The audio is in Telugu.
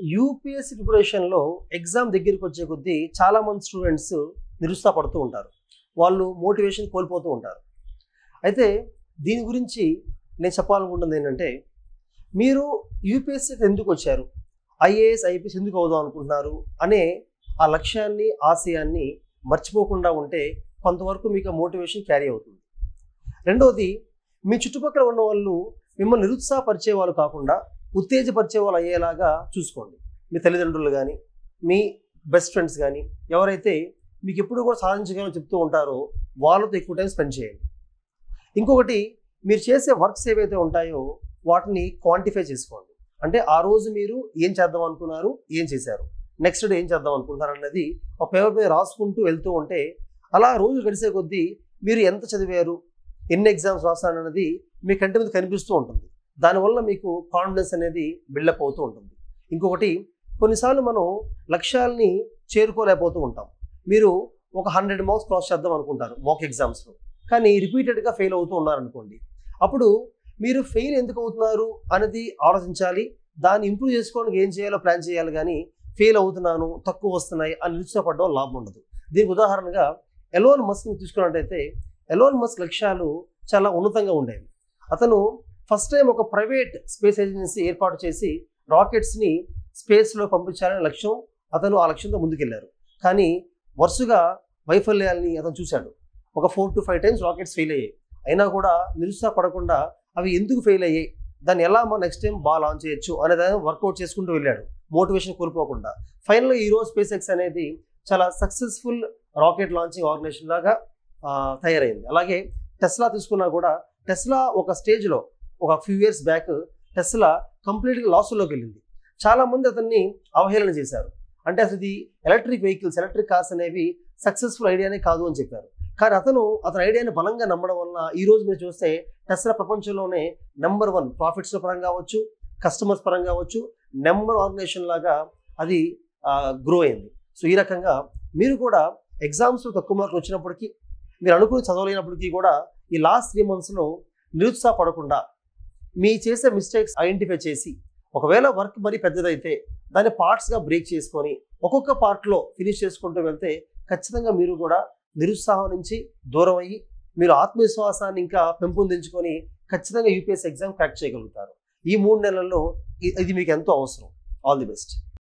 యూపీఎస్సీ ప్రిపరేషన్లో ఎగ్జామ్ దగ్గరికి వచ్చే కొద్దీ చాలా మంది స్టూడెంట్స్ నిరుత్సాహపడుతూ ఉంటారు వాళ్ళు మోటివేషన్ కోల్పోతూ ఉంటారు అయితే దీని గురించి నేను చెప్పాలనుకుంటుంది ఏంటంటే మీరు యూపీఎస్సీకి ఎందుకు వచ్చారు ఐఏఎస్ ఐపీఎస్ ఎందుకు అవుదాం అనుకుంటున్నారు అనే ఆ లక్ష్యాన్ని ఆశయాన్ని మర్చిపోకుండా ఉంటే కొంతవరకు మీకు మోటివేషన్ క్యారీ అవుతుంది రెండవది మీ చుట్టుపక్కల ఉన్న వాళ్ళు మిమ్మల్ని నిరుత్సాహపరిచే వాళ్ళు కాకుండా ఉత్తేజపరిచే వాళ్ళు అయ్యేలాగా చూసుకోండి మీ తల్లిదండ్రులు కానీ మీ బెస్ట్ ఫ్రెండ్స్ కానీ ఎవరైతే మీకు ఎప్పుడు కూడా సాధించగలని చెప్తూ ఉంటారో వాళ్ళతో ఎక్కువ టైం స్పెండ్ చేయండి ఇంకొకటి మీరు చేసే వర్క్స్ ఏవైతే ఉంటాయో వాటిని క్వాంటిఫై చేసుకోండి అంటే ఆ రోజు మీరు ఏం చేద్దాం అనుకున్నారు ఏం చేశారు నెక్స్ట్ డే ఏం చేద్దాం అనుకుంటున్నారు అన్నది ఒక పేపర్ మీద రాసుకుంటూ వెళ్తూ ఉంటే అలా రోజు గడిచే కొద్దీ మీరు ఎంత చదివారు ఎన్ని ఎగ్జామ్స్ రాస్తారు అన్నది మీ కంటి మీద కనిపిస్తూ ఉంటుంది దానివల్ల మీకు కాన్ఫిడెన్స్ అనేది బిల్డప్ అవుతూ ఉంటుంది ఇంకొకటి కొన్నిసార్లు మనం లక్ష్యాల్ని చేరుకోలేకపోతూ ఉంటాం మీరు ఒక హండ్రెడ్ మార్క్స్ క్రాస్ చేద్దాం అనుకుంటారు మాక్ ఎగ్జామ్స్లో కానీ రిపీటెడ్గా ఫెయిల్ అవుతూ ఉన్నారనుకోండి అప్పుడు మీరు ఫెయిల్ ఎందుకు అవుతున్నారు అనేది ఆలోచించాలి దాన్ని ఇంప్రూవ్ చేసుకోవడానికి ఏం చేయాలో ప్లాన్ చేయాలి కానీ ఫెయిల్ అవుతున్నాను తక్కువ వస్తున్నాయి అని నిరుత్సాహపడడం లాభం ఉండదు దీనికి ఉదాహరణగా ఎలోన్ మస్క్ని తీసుకున్నట్టయితే ఎలోన్ మస్క్ లక్ష్యాలు చాలా ఉన్నతంగా ఉండేవి అతను ఫస్ట్ టైం ఒక ప్రైవేట్ స్పేస్ ఏజెన్సీ ఏర్పాటు చేసి రాకెట్స్ని స్పేస్లో పంపించాలనే లక్ష్యం అతను ఆ లక్ష్యంతో ముందుకెళ్లారు కానీ వరుసగా వైఫల్యాల్ని అతను చూశాడు ఒక four to five times rockets fail అయ్యాయి అయినా కూడా నిరుత్సాహపడకుండా అవి ఎందుకు ఫెయిల్ అయ్యాయి దాన్ని ఎలా మనం నెక్స్ట్ టైం బాగా లాంచ్ చేయొచ్చు అనే దాన్ని వర్కౌట్ చేసుకుంటూ వెళ్ళాడు మోటివేషన్ కోల్పోకుండా ఫైనల్గా ఈరోజు స్పేస్ ఎక్స్ అనేది చాలా సక్సెస్ఫుల్ రాకెట్ లాంచింగ్ ఆర్గనైజేషన్ లాగా ఆ, తయారైంది అలాగే టెస్లా తీసుకున్నా కూడా టెస్లా ఒక స్టేజ్లో ఒక ఫ్యూ ఇయర్స్ బ్యాక్ టెస్లా కంప్లీట్గా లాస్లోకి వెళ్ళింది చాలా మంది అతన్ని అవహేళన చేశారు అంటే అసలు ఇది ఎలక్ట్రిక్ వెహికల్స్ ఎలక్ట్రిక్ కార్స్ అనేవి సక్సెస్ఫుల్ ఐడియానే కాదు అని చెప్పారు కానీ అతను అతని ఐడియాని బలంగా నమ్మడం వలన ఈ రోజు మీరు చూస్తే టెస్లా ప్రపంచంలోనే నెంబర్ వన్ ప్రాఫిట్స్ పరంగా అవ్వచ్చు కస్టమర్స్ పరంగా అవ్వచ్చు నెంబర్ ఆర్గనైజేషన్ లాగా అది గ్రో అయింది సో ఈ రకంగా మీరు కూడా ఎగ్జామ్స్లో తక్కువ మార్కులు వచ్చినప్పటికీ మీరు అనుకుని చదవలేనప్పటికీ కూడా ఈ లాస్ట్ త్రీ మంత్స్లో నిరుత్సాహపడకుండా మీ చేసే మిస్టేక్స్ ఐడెంటిఫై చేసి ఒకవేళ వర్క్ మరీ పెద్దదైతే దాన్ని పార్ట్స్గా బ్రేక్ చేసుకొని ఒక్కొక్క పార్ట్లో ఫినిష్ చేసుకుంటూ వెళ్తే ఖచ్చితంగా మీరు కూడా నిరుత్సాహం నుంచి దూరం అయ్యి మీరు ఆత్మవిశ్వాసాన్ని ఇంకా పెంపొందించుకొని ఖచ్చితంగా యూపీఎస్ ఎగ్జామ్ క్రాక్ చేయగలుగుతారు ఈ మూడు నెలల్లో ఇ- ఇది మీకు ఎంతో అవసరం ఆల్ ది బెస్ట్